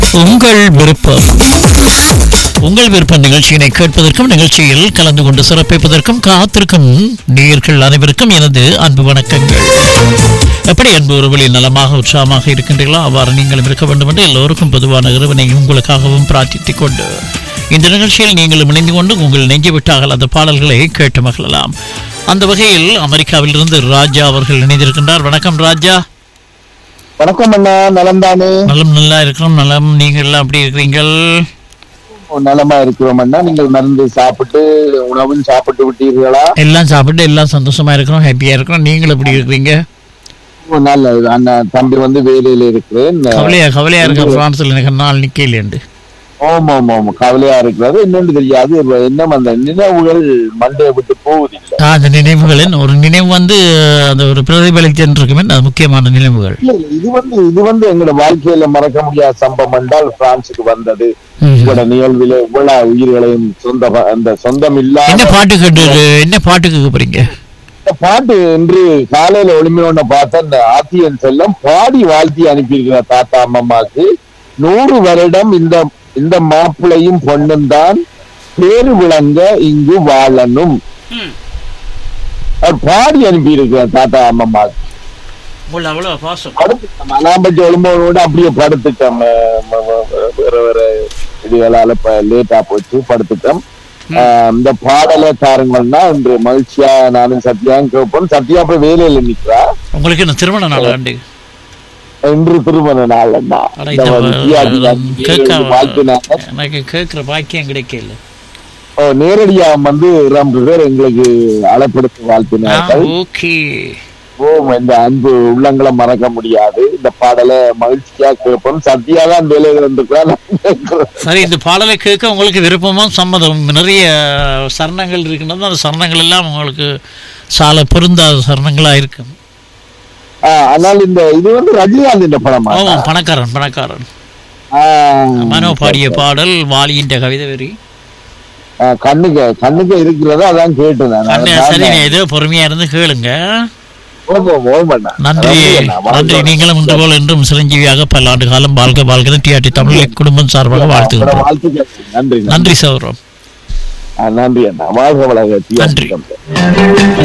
உங்கள் விருப்பம் உங்கள் விருப்ப நிகழ்ச்சியினை கேட்பதற்கும் நிகழ்ச்சியில் கலந்து கொண்டு சிறப்பிப்பதற்கும் காத்திருக்கும் நேயர்கள் அனைவருக்கும் எனது அன்பு வணக்கங்கள் எப்படி அன்பு உறவுகளில் நலமாக உற்சாகமாக இருக்கின்றீர்களோ அவ்வாறு நீங்களும் இருக்க வேண்டும் என்று எல்லோருக்கும் பொதுவான இறைவனை உங்களுக்காகவும் பிரார்த்தித்துக் கொண்டு இந்த நிகழ்ச்சியில் நீங்களும் இணைந்து கொண்டு உங்கள் நெஞ்சு விட்டால் அந்த பாடல்களை கேட்டு மகிழலாம் அந்த வகையில் அமெரிக்காவிலிருந்து ராஜா அவர்கள் இணைந்திருக்கின்றார் வணக்கம் ராஜா வணக்கம் அண்ணா நலம் தானே நலம் நல்லா இருக்கிறோம் நலம் நீங்கள் எல்லாம் அப்படி இருக்கிறீங்கள் நலமா இருக்கிறோம் அண்ணா நீங்கள் மருந்து சாப்பிட்டு உணவும் சாப்பிட்டு விட்டீர்களா எல்லாம் சாப்பிட்டு எல்லாம் சந்தோஷமா இருக்கிறோம் ஹாப்பியா இருக்கிறோம் நீங்களும் எப்படி இருக்கிறீங்க ஓ, நல்லது அண்ணா தம்பி வந்து வேலையில இருக்கிறேன் கவலையா கவலையா இருக்க பிரான்ஸ்ல எனக்கு நாள் நிக்கலேண்டு ஓம் ஓம் ஓம் கவலையா இருக்கிறது என்னன்னு தெரியாது இப்ப என்ன அந்த நினைவுகள் மண்டையை விட்டு போவதில்லை அந்த நினைவுகளின் ஒரு நினைவு வந்து அந்த ஒரு பிரதிபலித்தன் இருக்குமே அது முக்கியமான நினைவுகள் இல்ல, இல்ல, இது வந்து இது வந்து எங்களோட வாழ்க்கையில மறக்க முடியாத சம்பவம் என்றால் பிரான்சுக்கு வந்தது ம். உங்களோட நிகழ்வில இவ்வளவு உயிர்களையும் சொந்த ப- அந்த சொந்தம் என்ன இல்லாத பாட்டு கேட்டு என்ன பாட்டு கேட்க போறீங்க இந்த பாட்டு இன்று காலையில ஒளிமையோட பார்த்த இந்த ஆத்தியன் செல்லம் பாடி வாழ்த்தி அனுப்பியிருக்கிற தாத்தா அம்மம்மாக்கு நூறு வருடம் இந்த இந்த மாப்பிளையும் பொண்ணும் தான் பேரு விளங்க இங்கு வாழணும் அவர் பாடி அனுப்பியிருக்கிற தாத்தா அம்மம்மாக்கு உள்ள அவ்வளவு பாசம் படுத்துட்டோம் அலாம்பட்டி ஒளிமையோட அப்படியே படுத்துட்டோம் ம- ம- ம- வேற வேற இதுகளால இப்ப லேட்டா போச்சு படுத்துட்டோம் ஆஹ் இந்த பாடலை தாருங்கள்னா இன்று மகிழ்ச்சியா நானும் சத்யாவும் கேட்போம் சத்யா இப்ப வேலையில நிக்கிறா உங்களுக்கு என்ன திருமண நாள் ஆண்டு இன்று திருமண நாள் அண்ணா அட, இந்த இந்த வித்தியாசம் வ- கேட்க வாழ்த்தினாங்க எனக்கு கேட்கிற பாக்கியம் கிடைக்கல ஓ, நேரடியா வந்து ரெண்டு பேர் எங்களுக்கு அழைப்படுத்தி வாழ்த்தினார்கள் ஓகே ஓ இந்த அன்பு உள்ளங்களை மறக்க முடியாது இந்த பாடலை மகிழ்ச்சியா கேட்போம் சத்யா தான் வேலையில இருந்துக்கிறா நான் கேட்கிறேன். சரி இந்த பாடலை கேட்க உங்களுக்கு விருப்பமும் சம்மதம் நிறைய சரணங்கள் இருக்கின்றது அந்த சரணங்கள் எல்லாம் உங்களுக்கு சால பொருந்தாத சரணங்களா இருக்கும் ஆஹ், ஆனால் இந்த இது வந்து ரஜினிகாந்த் இந்த படமா ஆமாம் பணக்காரன் பணக்காரன் ஆஹ், மனோ பாடிய பாடல் வாலியின் கவிதை வரி ஆஹ், கண்ணுக்கு கண்ணுக்கு இருக்கிறதா அதான் கேட்டேன் நான். கண்ணு அதான் சரி நீ ஏதோ பொறுமையா இருந்து கேளுங்க ஓம் ஓம் ஓம் அண்ணா. நன்றி நன்றி அண்ணா. நன்றி வாழ்த்துக்கள். நீங்களும் இன்று போல் என்றும் சிரஞ்சீவியாக பல ஆண்டு காலம் வாழ்க வாழ்க டிஆர்டி தமிழ் குடும்பம் சார்பாக வாழ்த்துகின்றோம் வாழ்த்துக்கள் நன்றி நன்றி நன்றி சௌரம் ஆஹ், நன்றி அண்ணா வாழ்க வளக நன்றி. நன்றி